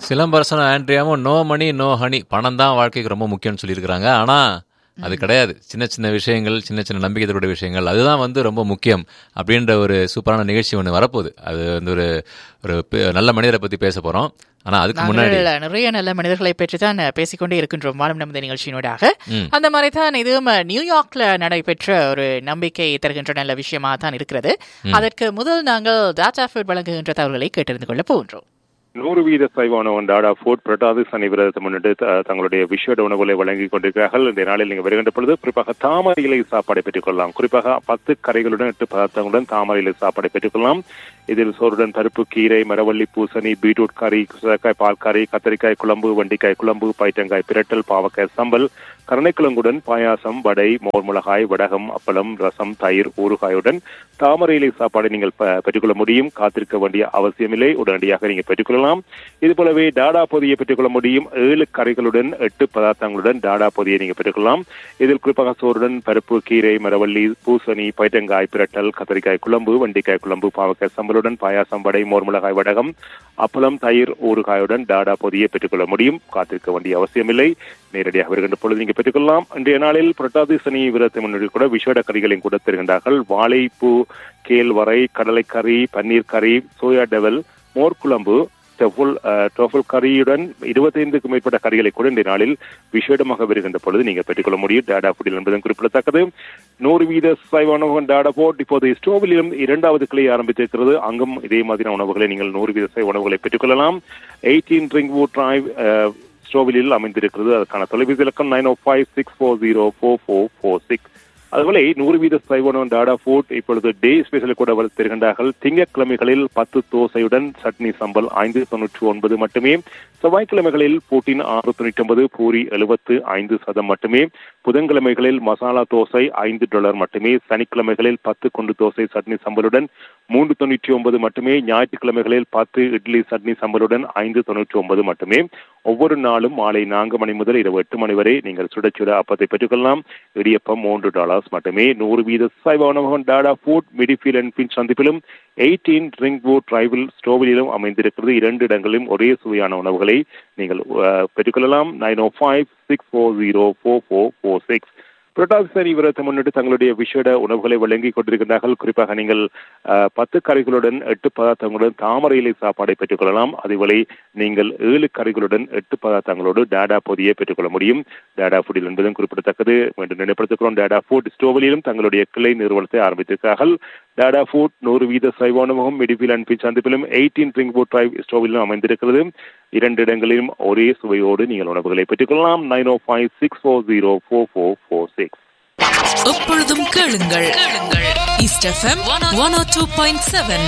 சிலம்பரசனும் ஆண்ட்ரியாவும் no money no honey பணம் தான் வாழ்க்கைக்கு ரொம்ப முக்கியம்னு சொல்லியிருக்கிறாங்க ஆனால் அது கிடையாது சின்ன சின்ன விஷயங்கள் சின்ன சின்ன நம்பிக்கை தரக்கூடிய விஷயங்கள் அதுதான் வந்து ரொம்ப முக்கியம் அப்படின்ற ஒரு சூப்பரான நிகழ்ச்சி ஒன்று வரப்போகுது அது வந்து ஒரு ஒரு பெ- நல்ல மனிதரை பற்றி பேச போகிறோம் ஆனால் அதுக்கு முன்னாடி நாங்கள் நிறைய நல்ல மனிதர்களை பற்றி தான் பேசிக்கொண்டே இருக்கின்றோம் வானம் நமது நிகழ்ச்சியினூடாக அந்த மாதிரி தான் இதுவும் நியூயார்க்ல நடைபெற்ற ஒரு நம்பிக்கை தருகின்ற நல்ல விஷயமா தான் இருக்கிறது அதற்கு முதல் நாங்கள் டாடா ஃபுட் வழங்குகின்ற தகவல்களை கேட்டறிந்து கொள்ள போகின்றோம் நூறு வீத சைவ உணவு டாடா ஃபுட் புரட்டாதி சனி விரதத்தை முன்னிட்டு த- தங்களுடைய விஷேட உணவுகளை வழங்கிக் கொண்டிருக்கிறார்கள் இந்த நாளில் நீங்கள் வருகின்ற பொழுது குறிப்பாக தாமரை இலை சாப்பாடை பெற்றுக் கொள்ளலாம் குறிப்பாக பத்து கரைகளுடன் எட்டு பதார்த்தங்களுடன் தாமரை இலை சாப்பாடை பெற்றுக் கொள்ளலாம் இதில் சோறுடன் பருப்பு கீரை மரவள்ளி பூசணி பீட்ரூட் கறி சுரக்காய் பால் கறி கத்தரிக்காய் குழம்பு வண்டிக்காய் குழம்பு பைட்டங்காய் பிரட்டல் பாவக்காய் சம்பல் கருணைக்கிழங்குடன் பாயாசம் வடை மோர் மிளகாய் வடகம் அப்பளம் ரசம் தயிர் ஊறுகாயுடன் தாமரை இலை சாப்பாடை நீங்கள் ப- பெற்றுக்கொள்ள முடியும் காத்திருக்க வேண்டிய அவசியமில்லை உடனடியாக நீங்கள் பெற்றுக்கொள்ளலாம் இது போலவே டாடா பொதியை பெற்றுக்கொள்ள முடியும் ஏழு கரைகளுடன் எட்டு பதார்த்தங்களுடன் டாடா பொதியை நீங்கள் பெற்றுக்கொள்ளலாம் இதில் குறிப்பாக சோறுடன் பருப்பு கீரை மரவள்ளி பூசணி பைட்டங்காய் பிரட்டல் கத்தரிக்காய் குழம்பு வண்டிக்காய் குழம்பு பாவக்காய் சம்பலுடன் பாயாசம் வடை மோர் மிளகாய் வடகம் அப்பளம் தயிர் ஊறுகாயுடன் டாடா பொதியை பெற்றுக்கொள்ள முடியும் காத்திருக்க வேண்டிய அவசியமில்லை நேரடியாக வருகின்ற பொழுது நீங்கள் பெற்றுக்கொள்ளலாம் இன்றைய நாளில் புரட்டாதி சனி விரதத்தை முன்னிட்டு கூட விஷேட கறிகளையும் கூட தருகின்றார்கள் வாழைப்பூ கேழ்வரை கடலைக்கறி பன்னீர் கறி சோயா டெவல் மோர் குழம்பு டெஃபுல் டோஃபுல் கறியுடன் இருபத்தைந்துக்கும் மேற்பட்ட கறிகளை கூட இந்த நாளில் விசேடமாக வருகின்ற பொழுது நீங்கள் பெற்றுக்கொள்ள முடியும் டாடா ஃபுட்டில் என்பதும் குறிப்பிடத்தக்கது நூறு வீத சைவ உணவகம் டாடா போட் இப்போது ஸ்டோவிலும் இரண்டாவது கிளை ஆரம்பித்திருக்கிறது அங்கும் இதே மாதிரியான உணவுகளை நீங்கள் நூறு வீத சைவ உணவுகளை பெற்றுக்கொள்ளலாம் எயிட்டீன் ரிங்வுட் டிரைவ் ஸ்டோவிலில் அமைந்திருக்கிறது அதற்கான தொலைபேசி இலக்கம் nine o five six four zero four four four six அதுபோல நூறு வீத சைவனம் டாடா ஃபுட் இப்பொழுது டே ஸ்பெஷல் கூட வளர்த்து தருகின்றார்கள் திங்கட்கிழமைகளில் பத்து தோசையுடன் சட்னி சம்பல் ஐந்து தொன்னூற்றி ஒன்பது மட்டுமே செவ்வாய்க்கிழமைகளில் பூட்டின் ஆறு தொண்ணூற்றி ஒன்பது பூரி எழுபத்து ஐந்து சதம் மட்டுமே புதன்கிழமைகளில் மசாலா தோசை ஐந்து டாலர் மட்டுமே சனிக்கிழமைகளில் பத்து கொண்டு தோசை சட்னி சம்பலுடன் மூன்று தொண்ணூற்றி ஒன்பது மட்டுமே ஞாயிற்றுக்கிழமைகளில் பத்து இட்லி சட்னி சம்பலுடன் ஐந்து தொண்ணூற்றி ஒன்பது மட்டுமே ஒவ்வொரு நாளும் மாலை நான்கு மணி முதல் இரவு எட்டு மணி வரை நீங்கள் சுட சுட அப்பத்தை பெற்றுக்கொள்ளலாம் இடியப்பம் மூன்று டாலர்ஸ் மட்டுமே நூறு வீத சைவ உணவகம் Tata food Middlefield and Finch சந்திப்பிலும் எயிட்டீன் ரிங் வுட் டிரைவில் ஸ்டோவிலும் அமைந்திருக்கிறது இரண்டு இடங்களிலும் ஒரே சுவையான உணவுகளை நீங்கள் அஹ், பெற்றுக்கொள்ளலாம் nine o five six four zero four four four six புரட்டாசி சனி விரதத்தை முன்னிட்டு தங்களுடைய விஷேட உணவுகளை வழங்கிக் கொண்டிருக்கின்றார்கள் குறிப்பாக நீங்கள் அஹ், பத்து கறிகளுடன் எட்டு பதார்த்தங்களுடன் தாமரை இலை சாப்பாடை பெற்றுக்கொள்ளலாம் அதுபோல நீங்கள் ஏழு கறிகளுடன் எட்டு பதார்த்தங்களோடு டாடா பொதியை பெற்றுக்கொள்ள முடியும் டாடா ஃபுட்டில் என்பதும் குறிப்பிடத்தக்கது மீண்டும் நினைப்படுத்துகிறோம் டாடா ஃபுட் ஸ்டோவிலும் தங்களுடைய கிளை நிறுவனத்தை ஆரம்பித்திருக்கிறார்கள் டாடா ஃபுட் நூறு வீத சைவ உணவகம் மிடிபில் அண்ட் பிச் சந்திப்பிலும் எயிட்டீன் ரிங் போட் டிரைவ் ஸ்டோவிலும் அமைந்திருக்கிறது இரண்டு இடங்களிலும் ஒரே சுவையோடு நீங்கள் உணவுகளை பெற்றுக்கொள்ளலாம் nine o five six four zero four four four six எப்பொழுதும் கேளுங்கள் கேளுங்கள் East FM one o two point seven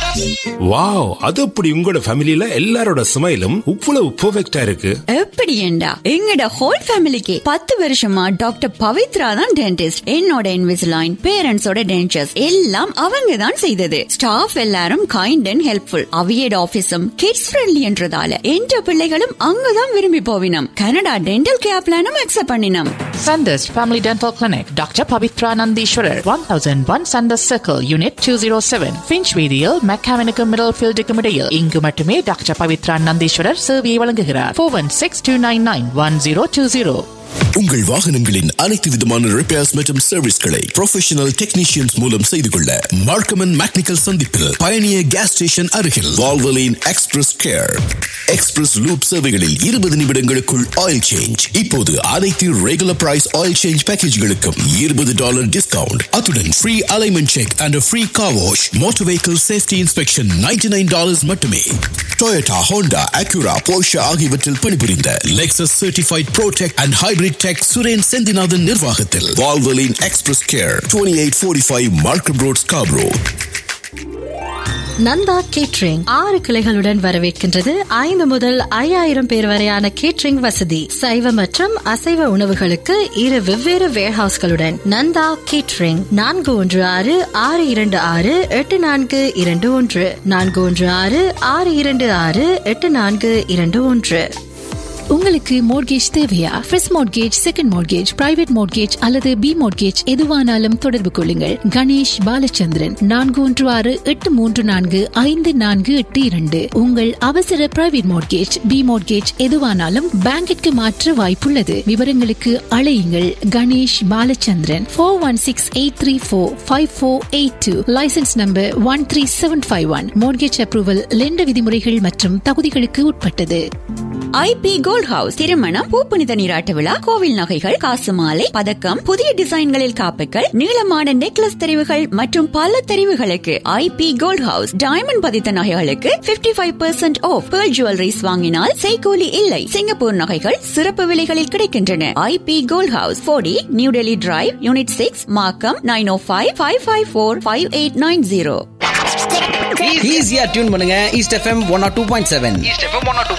wow அது அப்படி உங்களோட ஃபேமிலில எல்லாரோட ஸ்மைலும் இவ்வளவு பெர்ஃபெக்ட்டா இருக்கு எப்படி ஏண்டா எங்கட ஹோல் ஃபேமிலிக்கு பத்து வருஷமா டாக்டர் பவித்ரா தான் டென்டிஸ்ட் என்னோட இன்விசிலைன் பேரண்ட்ஸோட டென்டர்ஸ் எல்லாம் அவங்க தான் செய்தது ஸ்டாஃப் எல்லாரும் கைண்ட் அண்ட் ஹெல்ப்ஃபுல் அவியட் ஆபீஸும் கிட்ஸ் ஃப்ரெண்ட்லின்றதால என்ற பிள்ளைகளும் அங்கதான் விரும்பி போவினம் கனடா டென்டல் கேர் பிளானும் அக்செப்ட் பண்ணினோம் Sanders Family Dental Clinic, Dr. Pavitra Nandishwarar, 1001 Sanders Circle, Unit 207, Finchweedial, Mechanical Middlefield Comedial. இங்கு மட்டுமே டாக்டர் பவித்ரா நந்தீஸ்வரர் சேவையை வழங்குகிறார் four one six two nine nine one zero two zero உங்கள் வாகனங்களின் அனைத்து விதமான ரிப்பேர்ஸ் மற்றும் சர்வீஸ்களை ப்ரொஃபஷனல் டெக்னீஷியன்ஸ் மூலம் செய்து கொள்ள மார்க்கமன் மேக்னிக்கல் சந்திப்பில் பயணிய கேஸ் ஸ்டேஷன் அருகில் Valvoline express care express lube சேவைகளில் இருபது நிமிடங்களுக்குள் ஆயில் சேஞ்ச் இப்போது அனைத்து ரெகுலர் பிரைஸ் ஆயில் சேஞ்ச் பேக்கேஜ்களுக்கும் இருபது டாலர் டிஸ்கவுண்ட் அத்துடன் free alignment check and free car wash motor vehicle safety inspection ninety nine dollars மட்டுமே டொயோட்டா ஹோண்டா அக்யூரா போஷா ஆகியவற்றில் பணிபுரிந்த Lexus certified pro tech and hybrid tech Suren Senthinathan நிர்வாகத்தில் Valvoline express care twenty eight forty five Markham road Scarborough Nanda catering ஆறு கிளைகளுடன் வரவேற்கின்றது ஐந்து முதல் ஐயாயிரம் பேர் வரையான கேட்ரிங் வசதி சைவ மற்றும் அசைவ உணவுகளுக்கு இரு வெவ்வேறு வேர்ஹவுஸ்களுடன் நந்தா கேட்ரிங் நான்கு ஒன்று ஆறு ஆறு இரண்டு ஆறு எட்டு நான்கு இரண்டு ஒன்று நான்கு ஒன்று ஆறு ஆறு இரண்டு ஆறு எட்டு நான்கு இரண்டு ஒன்று உங்களுக்கு மோட்கேஜ் தேவையா first mortgage second mortgage private mortgage அல்லது பி மோட்கேஜ் எதுவானாலும் தொடர்பு கொள்ளுங்கள் கணேஷ் பாலச்சந்திரன் நான்கு ஒன்று ஆறு எட்டு மூன்று நான்கு ஐந்து நான்கு எட்டு இரண்டு உங்கள் அவசர பிரைவேட் மோட்கேஜ் பி மோட்கேஜ் எதுவானாலும் பேங்கிற்கு மாற்ற வாய்ப்புள்ளது விவரங்களுக்கு அழையுங்கள் Ganesh Balachandran four one six eight three four five four eight two license number one three seven five one mortgage approval lender விதிமுறைகள் மற்றும் தகுதிகளுக்கு உட்பட்டது ஐபி கோல்ட் ஹவுஸ் திருமணம் பூப்புனித நீராட்ட விழா கோவில் நகைகள் காசு மாலை பதக்கம் புதிய டிசைன்களில் காப்புகள் நீளமான நெக்லஸ் தெரிவுகள் மற்றும் பல தெரிவுகளுக்கு ஐபி கோல்ட் ஹவுஸ் டைமண்ட் பதித்த நகைகளுக்கு 55% five percent off pearl jewelleries வாங்கினால் செய்கூலி இல்லை சிங்கப்பூர் நகைகள் சிறப்பு விலைகளில் கிடைக்கின்றன ஐபி கோல்ட் ஹவுஸ் போடி New Delhi drive unit six Markham nine o five five five four five eight nine zero ஈஸியா டியூன் பண்ணுங்க East FM one o two point seven